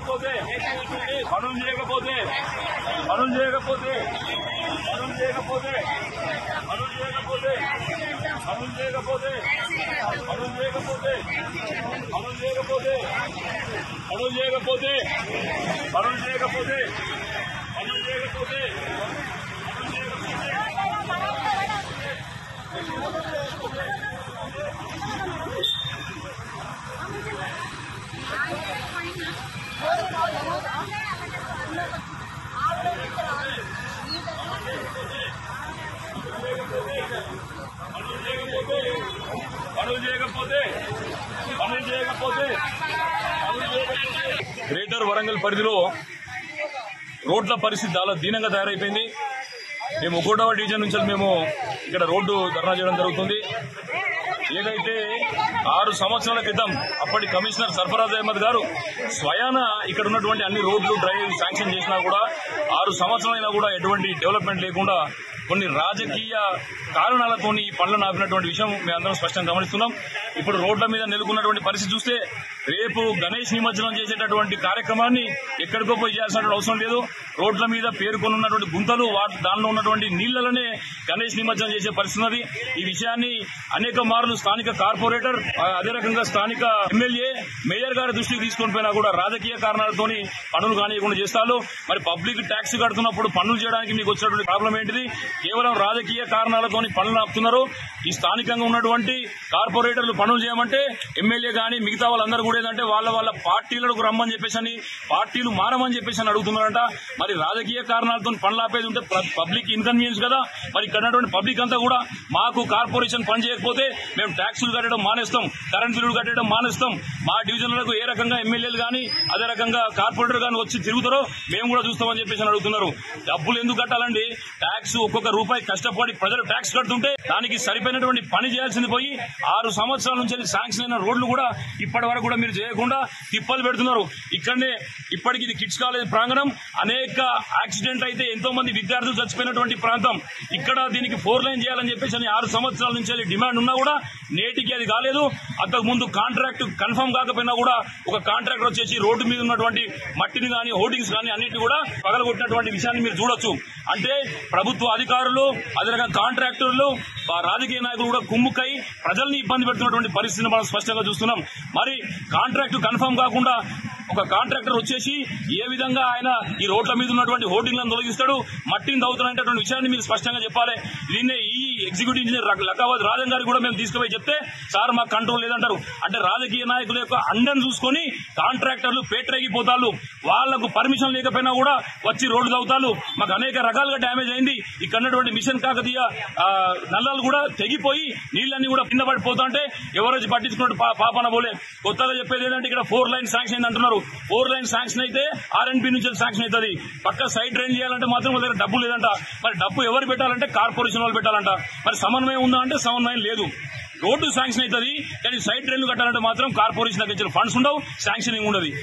చేయకపోతే పనులు చేయకపోతే పనులు చేయకపోతే పనులు చేయకపోతే పనులు చేయకపోతే పనులు చేయకపోతే పనులు చేయకపోతే పనులు చేయకపోతే పనులు చేయకపోతే పనులు చేయకపోతే పనులు చేయకపోతే పనులు చేయకపోతే పనులు చేయకపోతే పనులు చేయకపోతే గ్రేటర్ వరంగల్ పరిధిలో రోడ్ల పరిస్థితి చాలా దీనంగా తయారైపోయింది మేము ఒకటవ డివిజన్ నుంచి మేము ఇక్కడ రోడ్డు ధర్నా చేయడం జరుగుతుంది ఏదైతే ఆరు సంవత్సరాల క్రితం అప్పటి కమిషనర్ సర్ఫరాజ్ అహ్మద్ గారు స్వయాన ఇక్కడ ఉన్నటువంటి అన్ని రోడ్లు డ్రైవ్ శాంక్షన్ చేసినా కూడా ఆరు సంవత్సరాలైనా కూడా ఎటువంటి డెవలప్మెంట్ లేకుండా కొన్ని రాజకీయ కారణాలతో ఈ పనులను ఆపినటువంటి విషయం మేమందరం స్పష్టంగా గమనిస్తున్నాం ఇప్పుడు రోడ్ల మీద నెలకొన్నటువంటి పరిస్థితి చూస్తే రేపు గణేష్ నిమజ్జనం చేసేటటువంటి కార్యక్రమాన్ని ఎక్కడికో పోయి చేయాల్సిన అవసరం లేదు రోడ్ల మీద పేరుకొని ఉన్నటువంటి గుంతలు వాటి దానిలో ఉన్నటువంటి నీళ్లలోనే గణేష్ నిమజ్జనం చేసే పరిస్థితి ఉన్నది ఈ విషయాన్ని అనేక మార్లు స్థానిక కార్పొరేటర్ ఆ, అదే రకంగా స్థానిక ఎమ్మెల్యే మేయర్ గారి దృష్టికి తీసుకొని పోయినా కూడా రాజకీయ కారణాలతోని పనులు కానియకుండా చేస్తారు మరి పబ్లిక్ ట్యాక్స్ కడుతున్నప్పుడు పనులు చేయడానికి మీకు వచ్చినటువంటి ప్రాబ్లం ఏంటిది కేవలం రాజకీయ కారణాలతోని పనులు ఆపుతున్నారు ఈ స్థానికంగా ఉన్నటువంటి కార్పొరేటర్లు పనులు చేయమంటే ఎమ్మెల్యే గాని మిగతా వాళ్ళందరూ కూడా ఏంటంటే వాళ్ళ వాళ్ళ పార్టీలకు రమ్మని చెప్పేసి అని పార్టీలు మారమని చెప్పేసి అని అడుగుతున్నారంట మరి రాజకీయ కారణాలతో పనులు ఆపేది ఉంటే ప్ర- పబ్లిక్ ఇన్కన్వీనియన్స్ కదా మరి ఇక్కడ ఉన్నటువంటి పబ్లిక్ అంతా కూడా మాకు కార్పొరేషన్ పని చేయకపోతే మేము ట్యాక్సులు కట్టడం మానేస్తాం కరెంట్ బిల్లులు కట్టడం మానేస్తాం మా డివిజన్లకు ఏ రకంగా ఎమ్మెల్యేలు గాని అదే రకంగా కార్పొరేటర్ గాని వచ్చి తిరుగుతారో మేము కూడా చూస్తామని చెప్పేసి అని అడుగుతున్నారు డబ్బులు ఎందుకు కట్టాలండి ట్యాక్స్ ఒక్కొక్క రూపాయి కష్టపడి ప్రజలు ట్యాక్స్ కడుతుంటే దానికి సరిపోయినటువంటి పని చేయాల్సింది పోయి ఆరు సంవత్సరాల నుంచి శాంక్షన్ అయిన రోడ్లు కూడా ఇప్పటి వరకు కూడా మీరు చేయకుండా తిప్పలు పెడుతున్నారు ఇక్కడనే ఇప్పటికి ఇది కిడ్స్ కాలేజ్ ప్రాంగణం అనేక యాక్సిడెంట్ అయితే ఎంతో మంది విద్యార్థులు చచ్చిపోయినటువంటి ప్రాంతం ఇక్కడ దీనికి ఫోర్ లైన్ చేయాలని చెప్పేసి అని ఆరు సంవత్సరాల నుంచి అది డిమాండ్ ఉన్నా కూడా నేటికి అది కాలేదు అంతకు ముందు కాంట్రాక్ట్ కన్ఫర్మ్ కాకపోయినా కూడా ఒక కాంట్రాక్టర్ వచ్చేసి రోడ్డు మీద ఉన్నటువంటి మట్టిని కానీ హోర్డింగ్స్ కానీ అన్నిటి కూడా పగలగొట్టినటువంటి విషయాన్ని మీరు చూడొచ్చు అంటే ప్రభుత్వ అధికారులు అదే రకంగా కాంట్రాక్టర్లు ఆ రాజకీయ నాయకులు కూడా కుమ్ముకై ప్రజల్ని ఇబ్బంది పెడుతున్నటువంటి పరిస్థితిని మనం స్పష్టంగా చూస్తున్నాం మరి కాంట్రాక్ట్ కన్ఫర్మ్ కాకుండా ఒక కాంట్రాక్టర్ వచ్చేసి ఏ విధంగా ఆయన ఈ రోడ్ల మీద ఉన్నటువంటి హోర్డింగ్లను తొలగిస్తాడు మట్టిని తవ్వుతున్నటువంటి విషయాన్ని మీరు స్పష్టంగా చెప్పాలి దీన్నే ఈ ఎగ్జిక్యూటివ్ ఇంజనీర్ రక- లకావత్ రాజన్ గారికి కూడా మేము తీసుకుపోయి చెప్తే సార్ మాకు కంట్రోల్ లేదంటారు అంటే రాజకీయ నాయకుల యొక్క అండను చూసుకొని కాంట్రాక్టర్లు పేటరేగిపోతారు వాళ్లకు పర్మిషన్ లేకపోయినా కూడా వచ్చి రోడ్డు తవ్వుతారు మాకు అనేక రకాలుగా డ్యామేజ్ అయింది ఇక్కడ ఉన్నటువంటి మిషన్ కాకతీయ ఆ, నల్లాలు కూడా తెగిపోయి నీళ్ళన్నీ కూడా కింద పడిపోతా అంటే ఎవరు వచ్చి పట్టించుకున్నట్టు పా- పాపన పోలే కొత్తగా చెప్పేది ఏంటంటే ఇక్కడ ఫోర్ లైన్ శాంక్షన్ అయింది అంటున్నారు ఫోర్ లైన్ శాంక్షన్ అయితే ఆర్ఎన్బి నుంచి శాంక్షన్ అవుతుంది పక్క సైడ్ డ్రైన్ చేయాలంటే మాత్రం వాళ్ళ దగ్గర డబ్బు లేదంట మరి డబ్బు ఎవరు పెట్టాలంటే కార్పొరేషన్ వాళ్ళు పెట్టాలంట మరి సమన్వయం ఉందా అంటే సమన్వయం లేదు రోడ్డు శాంక్షన్ అవుతుంది కానీ సైడ్ డ్రైన్లు కట్టాలంటే మాత్రం కార్పొరేషన్ దగ్గర ఫండ్స్ ఉండవు శాంక్షనింగ్ ఉండదు